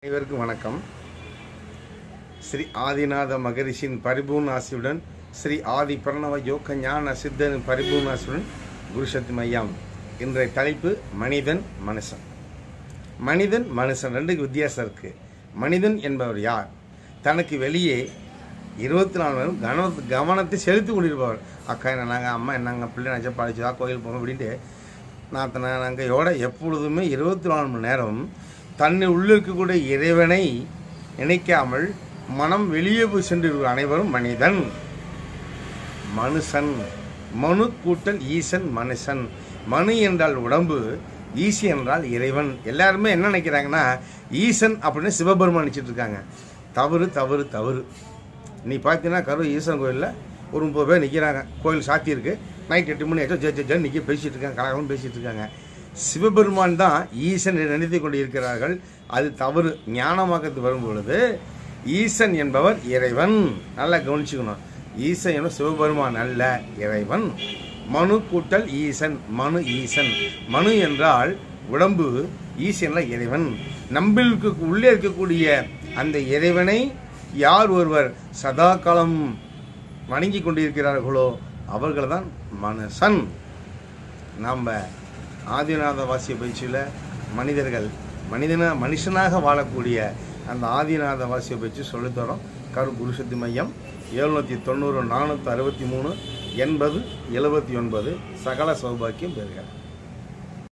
அனைவருக்கும் வணக்கம் ஸ்ரீ ஆதிநாத மகரிஷின் பரிபூர்ண ஆசியுடன் ஸ்ரீ ஆதி பிரணவ யோக ஞான சித்தன் பரிபூர்ண ஆசியுடன் குருசக்தி மையம் இன்றைய தலைப்பு மனிதன் மனுஷன் மனிதன் மனுஷன் ரெண்டுக்கு வித்தியாசம் இருக்கு மனிதன் என்பவர் யார் தனக்கு வெளியே இருபத்தி நாலு நேரம் கவன கவனத்தை செலுத்தி கொண்டிருப்பவர் அக்கா என்னங்க அம்மா என்னங்க பிள்ளை நினச்சா படிச்சதா கோயில் போங்க அப்படின்ட்டு நான் நாங்கள் எப்பொழுதுமே இருபத்தி நாலு மணி நேரம் தன்னை உள்ளிருக்கக்கூடிய இறைவனை நினைக்காமல் மனம் வெளியே போய் சென்றிருக்கிற அனைவரும் மனிதன் மனுஷன் மனு கூட்டல் ஈசன் மனுஷன் மனு என்றால் உடம்பு ஈசி என்றால் இறைவன் எல்லாருமே என்ன நினைக்கிறாங்கன்னா ஈசன் அப்படின்னு சிவபெருமான் நினச்சிட்டு இருக்காங்க தவறு தவறு தவறு நீ பார்த்தீங்கன்னா கரூர் ஈசன் கோயிலில் ஒரு முப்பது பேர் நிற்கிறாங்க கோயில் சாத்தி இருக்கு நைட் எட்டு மணி ஆச்சோ ஜே ஜே ஜே நிற்க பேசிட்டு இருக்காங்க கலகலம் பேசிட்டு இருக்காங்க சிவபெருமான் தான் ஈசன் நினைத்து கொண்டு இருக்கிறார்கள் அது தவறு ஞானமாக்கத்து வரும் பொழுது ஈசன் என்பவர் இறைவன் நல்லா கவனிச்சுக்கணும் ஈசன் என்பவர் சிவபெருமான் அல்ல இறைவன் மனு கூட்டல் ஈசன் மனு ஈசன் மனு என்றால் உடம்பு ஈசன்ல இறைவன் நம்பில் இருக்க உள்ளே இருக்கக்கூடிய அந்த இறைவனை யார் ஒருவர் சதா காலம் வணங்கி கொண்டிருக்கிறார்களோ அவர்கள் தான் மனுஷன் நாம் ஆதிநாத வாசிய பயிற்சியில் மனிதர்கள் மனிதனா மனுஷனாக வாழக்கூடிய அந்த ஆதிநாத வாசிய பயிற்சி சொல்லித்தரோம் கரு குருசக்தி மையம் எழுநூற்றி தொண்ணூறு நானூற்றி அறுபத்தி மூணு எண்பது எழுபத்தி ஒன்பது சகல சௌபாக்கியம் பெறுகிறேன்